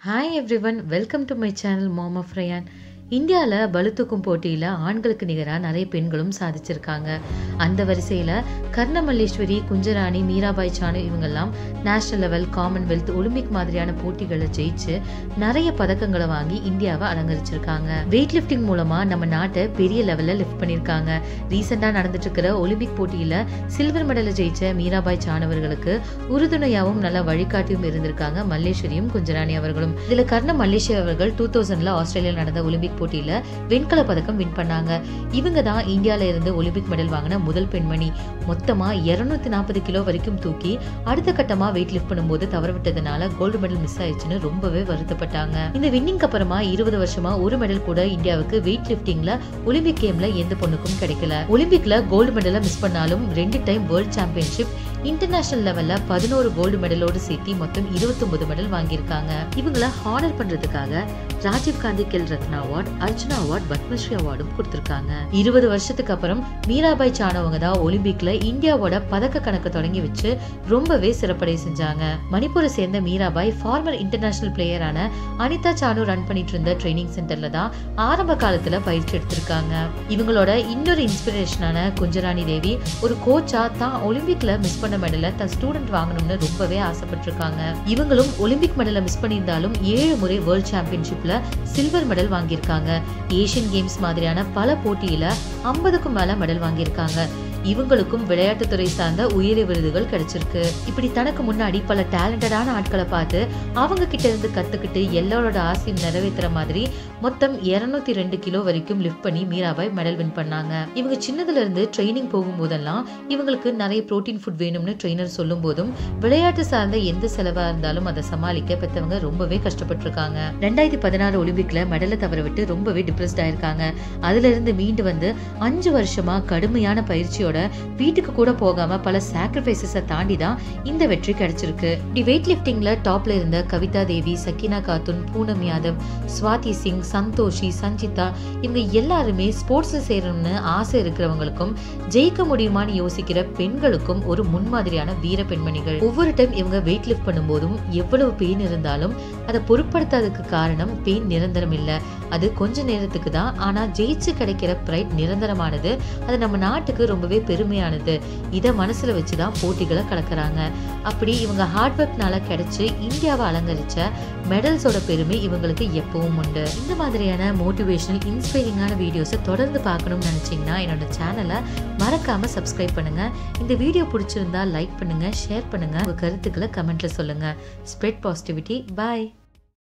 hi everyone welcome to my channel mom of Ryan இந்தியாவில் பளுதூக்கும் போட்டியில் ஆண்களுக்கு நிகராக நிறைய பெண்களும் சாதிச்சிருக்காங்க அந்த வரிசையில் கர்ணமல்லேஸ்வரி குஞ்சராணி மீராபாய் சானு இவங்கெல்லாம் நேஷனல் லெவல் காமன்வெல்த் ஒலிம்பிக் மாதிரியான போட்டிகளை ஜெயிச்சு நிறைய பதக்கங்களை வாங்கி இந்தியாவை அலங்கரிச்சிருக்காங்க வெயிட் லிஃப்டிங் மூலமாக நம்ம நாட்டை பெரிய லெவலில் லிஃப்ட் பண்ணியிருக்காங்க ரீசெண்டாக நடந்துட்டு இருக்கிற ஒலிம்பிக் போட்டியில் சில்வர் மெடலை ஜெயிச்ச மீராபாய் சான் அவர்களுக்கு உறுதுணையாகவும் நல்ல வழிகாட்டியும் இருந்திருக்காங்க மல்லேஸ்வரியும் குஞ்சராணி அவர்களும் இதுல கர்ண மல்லேஸ்வரி அவர்கள் டூ தௌசண்ட்ல ஆஸ்திரேலியாவில் நடந்த ஒலிம்பிக் போட்டியில வெண்கல பதக்கம் வின் பண்ணாங்க இவங்க தான் இந்தியால இருந்து ஒலிம்பிக் மெடல் வாங்கின முதல் பெண்மணி மொத்தமா இருநூத்தி நாற்பது கிலோ வரைக்கும் தூக்கி அடுத்த கட்டமா வெயிட் லிஃப்ட் பண்ணும்போது தவறவிட்டதுனால கோல்டு மெடல் மிஸ் ஆயிடுச்சுன்னு ரொம்பவே வருத்தப்பட்டாங்க இந்த வின்னிங் அப்புறமா இருபது வருஷமா ஒரு மெடல் கூட இந்தியாவுக்கு வெயிட் லிஃப்டிங்ல ஒலிம்பிக் கேம்ல எந்த பொண்ணுக்கும் கிடைக்கல ஒலிம்பிக்ல கோல்டு மெடலை மிஸ் பண்ணாலும் ரெண்டு டைம் வேர்ல்ட் சாம்பியன்ஷிப் இன்டர்நேஷனல் லெவல்ல பதினோரு கோல்டு மெடலோடு சேர்த்து மொத்தம் இருபத்தொன்பது மெடல் வாங்கியிருக்காங்க இவங்கள ஹானர் பண்றதுக்காக ராஜீவ் காந்தி கெல் ரத்னா அவார்ட் அர்ஜுனா அவார்ட் பத்மஸ்ரீ அவார்டும் கொடுத்திருக்காங்க இருபது வருஷத்துக்கு அப்புறம் மீராபாய் சானவங்க தான் ஒலிம்பிக்ல இந்தியாவோட பதக்க கணக்கு தொடங்கி வச்சு ரொம்பவே சிறப்படை செஞ்சாங்க மணிப்பூரை சேர்ந்த மீராபாய் ஃபார்மர் இன்டர்நேஷனல் பிளேயரான அனிதா சானு ரன் பண்ணிட்டு இருந்த ட்ரைனிங் சென்டர்ல தான் ஆரம்ப காலத்துல பயிற்சி எடுத்திருக்காங்க இவங்களோட இன்னொரு இன்ஸ்பிரேஷனான குஞ்சராணி தேவி ஒரு கோச்சா தான் ஒலிம்பிக்ல மிஸ் பண்ண மெடலை தன் ஸ்டூடெண்ட் வாங்கணும்னு ரொம்பவே ஆசைப்பட்டிருக்காங்க இவங்களும் ஒலிம்பிக் மெடலை மிஸ் பண்ணியிருந்தாலும் ஏழு முறை வேர்ல்ட் சாம்பியன்ஷிப்ல சில்வர் மெடல் வாங்கியிருக்காங்க ஏசியன் கேம்ஸ் மாதிரியான பல போட்டியில ஐம்பதுக்கும் மேல மெடல் வாங்கியிருக்காங்க இவங்களுக்கும் விளையாட்டுத்துறை சார்ந்த உயரிய விருதுகள் கிடைச்சிருக்கு இப்படி தனக்கு முன்னாடி பல டேலண்டடான ஆட்களை பார்த்து அவங்க கிட்ட இருந்து கத்துக்கிட்டு எல்லாரோட ஆசையும் நிறைவேற்றுற மாதிரி மொத்தம் இருநூத்தி ரெண்டு கிலோ வரைக்கும் லிஃப்ட் பண்ணி மீராபாய் மெடல் வின் பண்ணாங்க இவங்க சின்னதுல இருந்து ட்ரைனிங் போகும்போதெல்லாம் இவங்களுக்கு நிறைய புரோட்டீன் ஃபுட் வேணும்னு ட்ரெயினர் சொல்லும் போதும் விளையாட்டு சார்ந்த எந்த செலவா இருந்தாலும் அதை சமாளிக்க பெற்றவங்க ரொம்பவே கஷ்டப்பட்டிருக்காங்க ரெண்டாயிரத்தி பதினாறு ஒலிம்பிக்ல மெடலை தவற விட்டு ரொம்பவே டிப்ரெஸ்ட் ஆயிருக்காங்க அதுல இருந்து மீண்டு வந்து அஞ்சு வருஷமா கடுமையான பயிற்சியோட வீட்டுக்கு கூட போகாம பல சாக்ரிஃபைசஸை தாண்டி தான் இந்த வெற்றி கிடைச்சிருக்கு இப்படி வெயிட் லிஃப்டிங்ல டாப்ல இருந்த கவிதா தேவி சக்கினா காத்துன் பூனம் யாதவ் ஸ்வாதி சிங் சந்தோஷி சஞ்சிதா இவங்க எல்லாருமே ஸ்போர்ட்ஸ்ல சேரணும்னு ஆசை இருக்கிறவங்களுக்கும் ஜெயிக்க முடியுமான்னு யோசிக்கிற பெண்களுக்கும் ஒரு முன்மாதிரியான வீர பெண்மணிகள் ஒவ்வொரு டைம் இவங்க வெயிட் லிஃப்ட் பண்ணும்போதும் எவ்வளவு பெயின் இருந்தாலும் அதை பொருட்படுத்தாததுக்கு காரணம் பெயின் நிரந்தரம் இல்லை அது கொஞ்ச நேரத்துக்கு தான் ஆனா ஜெயிச்சு கிடைக்கிற ப்ரைட் நிரந்தரமானது அது நம்ம நாட்டுக்கு ரொம்பவே பெருமையானது இதை மனசுல வச்சுதான் போட்டிகளை கலக்குறாங்க அப்படி இவங்க ஹார்ட் ஒர்க்னால கிடைச்சு இந்தியாவை அலங்கரிச்ச மெடல்ஸோட பெருமை இவங்களுக்கு எப்பவும் உண்டு இந்த மாதிரியான மோட்டிவேஷனல் இன்ஸ்பைரிங்கான வீடியோஸை தொடர்ந்து பார்க்கணும்னு நினைச்சீங்கன்னா என்னோட சேனலை மறக்காம சப்ஸ்கிரைப் பண்ணுங்க இந்த வீடியோ பிடிச்சிருந்தா லைக் பண்ணுங்க ஷேர் பண்ணுங்க உங்க கருத்துக்களை கமெண்ட்ல சொல்லுங்க ஸ்ப்ரெட் பாசிட்டிவிட்டி பாய்